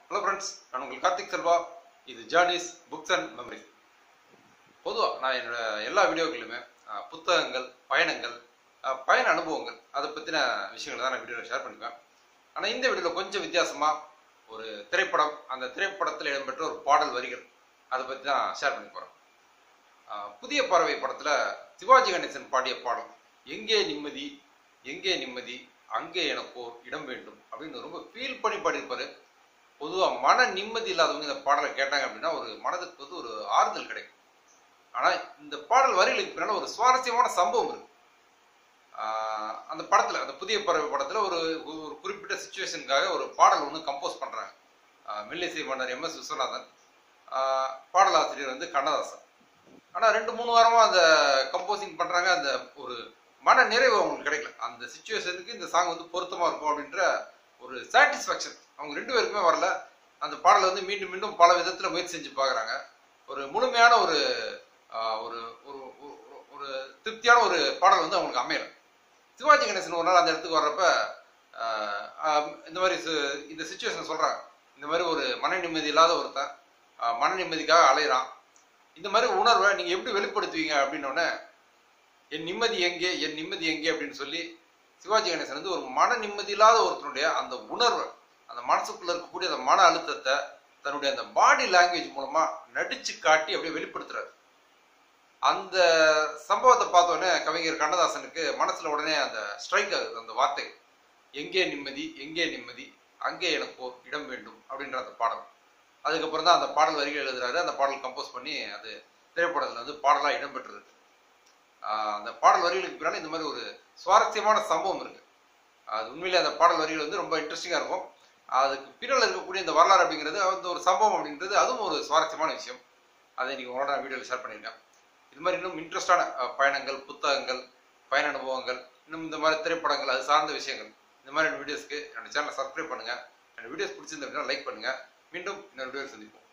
hello friends நான் உங்கள் கார்த்திக் செல்வா இது ஜேர்னிஸ் புக்ஸ் அண்ட் மெமரிஸ் பொதுவாக நான் என்னோட எல்லா வீடியோக்களுமே அஹ், புத்தகங்கள் பயணங்கள் அஹ், பயண அனுபவங்கள் அதை பற்றின விஷயங்களை தான் நான் வீடியோவில் ஷேர் பண்ணிப்பேன் ஆனால் இந்த வீடியோவில் கொஞ்சம் வித்தியாசமாக ஒரு திரைப்படம் அந்த திரைப்படத்தில் இடம்பெற்ற ஒரு பாடல் வரிகள் அதை பற்றி தான் ஷேர் பண்ணி போகிறேன் புதிய பறவை படத்தில் சிவாஜி கணேசன் பாடிய பாடல் எங்கே நிம்மதி எங்கே நிம்மதி அங்கே எனக்கு ஒரு இடம் வேண்டும் அப்படின்னு ரொம்ப ஃபீல் பண்ணி பாடியிருப்பாரு பொதுவாக மன நிம்மதி இல்லாதவங்க இந்த பாடலை கேட்டாங்க அப்படின்னா ஒரு மனதுக்கு வந்து ஒரு ஆறுதல் கிடைக்கும் ஆனால் இந்த பாடல் வரிகளுக்கு பின்னால் ஒரு சுவாரஸ்யமான சம்பவம் இருக்கு ஆஹ் அந்த படத்தில் அந்த புதிய பறவை படத்தில் ஒரு ஒரு குறிப்பிட்ட சுச்சுவேஷனுக்காக ஒரு பாடல் ஒன்று கம்போஸ் பண்ணுறாங்க மெல்லிசை மன்னர் எம் எஸ் விஸ்வநாதன் ஆஹ் பாடலாசிரியர் வந்து கண்ணதாசன் ஆனால் ரெண்டு மூணு வாரமாக அந்த கம்போசிங் பண்ணுறாங்க அந்த ஒரு மன நிறைவு அவங்களுக்கு கிடைக்கல அந்த சுச்சுவேஷனுக்கு இந்த சாங் வந்து பொருத்தமாக இருக்கும் அப்படின்ற ஒரு சாட்டிஸ்ஃபேக்ஷன் அவங்க ரெண்டு பேருக்குமே வரல அந்த பாடலை வந்து மீண்டும் மீண்டும் பல விதத்தில் முயற்சி செஞ்சு பார்க்குறாங்க ஒரு முழுமையான ஒரு ஆஹ், ஒரு ஒரு ஒரு- ஒரு திருப்தியான ஒரு பாடல் வந்து அவங்களுக்கு அமையல சிவாஜி கணேசன் ஒரு நாள் அந்த இடத்துக்கு வர்றப்ப ஆஹ், ஆஹ், இந்த மாதிரி சு- இந்த சுச்சுவேஷன் சொல்கிறாங்க இந்த மாதிரி ஒரு மன நிம்மதி இல்லாத ஒருத்தன் ஆஹ், மன நிம்மதிக்காக அலையிறான் இந்த மாதிரி உணர்வை நீங்கள் எப்படி வெளிப்படுத்துவீங்க அப்படின்னோடனே என் நிம்மதி எங்கே என் நிம்மதி எங்கே அப்படின்னு சொல்லி சிவாஜி கணேசன் வந்து ஒரு மன நிம்மதி இல்லாத ஒருத்தனுடைய அந்த உணர்வை அந்த மனசுக்குள்ள இருக்கக்கூடிய அந்த மன அழுத்தத்தை தன்னுடைய அந்த பாடி லாங்குவேஜ் மூலமா நடிச்சு காட்டி அப்படியே வெளிப்படுத்துறாரு அந்த சம்பவத்தை பார்த்தோன்னே கவிஞர் கண்ணதாசனுக்கு மனசுல உடனே அந்த ஸ்ட்ரைக் ஆகுது அந்த வார்த்தை எங்கே நிம்மதி எங்கே நிம்மதி அங்கே எனக்கு ஒரு இடம் வேண்டும் அப்படின்ற அந்த பாடல் அதுக்கப்புறம் தான் அந்த பாடல் வரிகள் எழுதுறாரு அந்த பாடல் கம்போஸ் பண்ணி அது திரைப்படத்தில் வந்து பாடலாக இடம்பெற்றிருக்கு ஆஹ் அந்த பாடல் வரிகளுக்கு பின்னால் இந்த மாதிரி ஒரு சுவாரஸ்யமான சம்பவம் இருக்கு அது உண்மையிலே அந்த பாடல் வரிகள் வந்து ரொம்ப இன்ட்ரெஸ்டிங்காக இருக்கும் அதுக்கு பின்னால் இருக்கக்கூடிய இந்த வரலாறு அப்படிங்கிறது அந்த ஒரு சம்பவம் அப்படின்றது அதுவும் ஒரு சுவாரஸ்யமான விஷயம் அதை இன்னைக்கு உங்களோட நான் வீடியோவில் ஷேர் பண்ணியிருக்கேன் இது மாதிரி இன்னும் இன்ட்ரெஸ்டான அஹ், பயணங்கள் புத்தகங்கள் பயண அனுபவங்கள் இன்னும் இந்த மாதிரி திரைப்படங்கள் அது சார்ந்த விஷயங்கள் இந்த மாதிரி வீடியோஸ்க்கு என்னோட சேனலை சப்ஸ்கிரைப் பண்ணுங்க என்னோட வீடியோஸ் பிடிச்சிருந்தா லைக் பண்ணுங்க மீண்டும் இன்னொரு வீடியோ சந்திப்போம்